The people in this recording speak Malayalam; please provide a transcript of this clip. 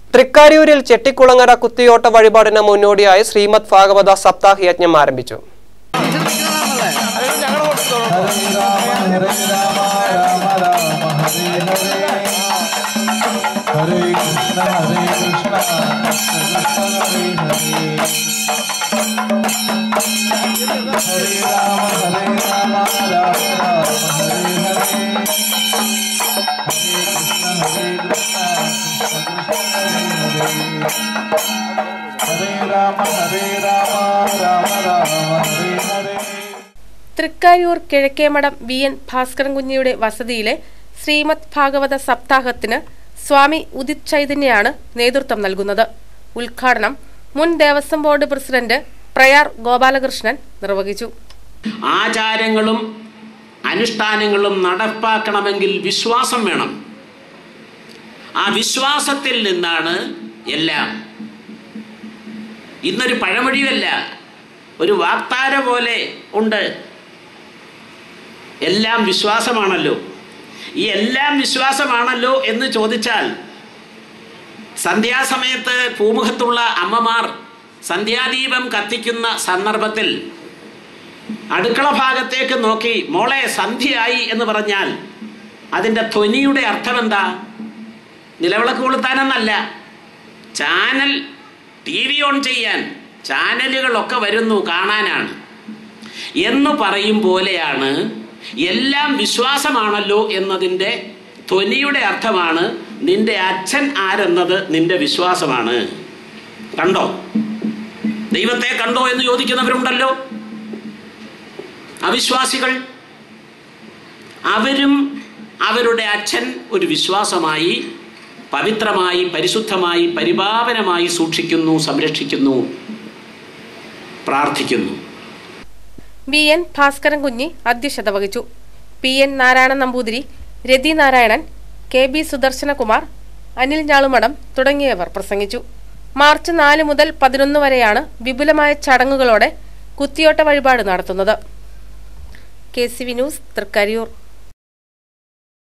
തൃക്കാര്യൂരിൽ ചെട്ടിക്കുളങ്ങര കുത്തിയോട്ട വഴിപാടിന് മുന്നോടിയായി ശ്രീമദ് ഭാഗവത സപ്താഹ യജ്ഞം ആരംഭിച്ചു ഹരേ കൃഷ്ണ ഹരേ കൃഷ്ണ കൃഷ്ണ കൃഷ്ണ ഹരേ ഹരേ ഹരേ രാമ ഹരേ രാമ രാമ രാമ ഹരേ ഹരേ ഹരേ കൃഷ്ണ ഹരേ കൃഷ്ണ കൃഷ്ണ കൃഷ്ണ ഹരേ ഹരേ ഹരേ രാമ ഹരേ രാമ രാമ രാമ ഹരേ ഹരേ തൃക്കായൂർ കിഴക്കേമഠം വി എൻ ഭാസ്കരൻ കുഞ്ഞിയുടെ വസതിയിലെ ശ്രീമദ് ഭാഗവത സപ്താഹത്തിന് സ്വാമി ഉദിത് ചൈതന്യയാണ് നേതൃത്വം നൽകുന്നത് ഉദ്ഘാടനം മുൻ ദേവസ്വം ബോർഡ് പ്രസിഡന്റ് പ്രയാർ ഗോപാലകൃഷ്ണൻ നിർവഹിച്ചു ആചാരങ്ങളും അനുഷ്ഠാനങ്ങളും നടപ്പാക്കണമെങ്കിൽ വിശ്വാസം വേണം ആ വിശ്വാസത്തിൽ നിന്നാണ് എല്ലാം ഇന്നൊരു പഴമൊഴിയല്ല ഒരു വാക്താര പോലെ ഉണ്ട് എല്ലാം വിശ്വാസമാണല്ലോ ഈ എല്ലാം വിശ്വാസമാണല്ലോ എന്ന് ചോദിച്ചാൽ സന്ധ്യാസമയത്ത് പൂമുഖത്തുള്ള അമ്മമാർ സന്ധ്യാദീപം കത്തിക്കുന്ന സന്ദർഭത്തിൽ അടുക്കള ഭാഗത്തേക്ക് നോക്കി മോളെ സന്ധ്യയായി എന്ന് പറഞ്ഞാൽ അതിൻ്റെ ധ്വനിയുടെ അർത്ഥം എന്താ നിലവിളക്ക് കൊളുത്താനെന്നല്ല ചാനൽ ടി വി ഓൺ ചെയ്യാൻ ചാനലുകളൊക്കെ വരുന്നു കാണാനാണ് എന്ന് പറയും പോലെയാണ് എല്ലാം വിശ്വാസമാണല്ലോ എന്നതിൻ്റെ ധ്വനിയുടെ അർത്ഥമാണ് നിന്റെ അച്ഛൻ ആരെന്നത് നിന്റെ വിശ്വാസമാണ് കണ്ടോ ദൈവത്തെ കണ്ടോ എന്ന് ചോദിക്കുന്നവരുണ്ടല്ലോ അവിശ്വാസികൾ അവരും അവരുടെ അച്ഛൻ ഒരു വിശ്വാസമായി പവിത്രമായി പരിശുദ്ധമായി പരിപാവനമായി സൂക്ഷിക്കുന്നു സംരക്ഷിക്കുന്നു പ്രാർത്ഥിക്കുന്നു വി എൻ ഭാസ്കരൻ കുഞ്ഞി അധ്യക്ഷത വഹിച്ചു P N Narayanan Namboothiri Rathi Narayanan K B Sudarshanakumar Anil Njalumadam തുടങ്ങിയവർ പ്രസംഗിച്ചു മാർച്ച് നാല് മുതൽ പതിനൊന്ന് വരെയാണ് വിപുലമായ ചടങ്ങുകളോടെ കുത്തിയോട്ട വഴിപാട് നടത്തുന്നത് കെ സി വി ന്യൂസ് തൃക്കരിയൂർ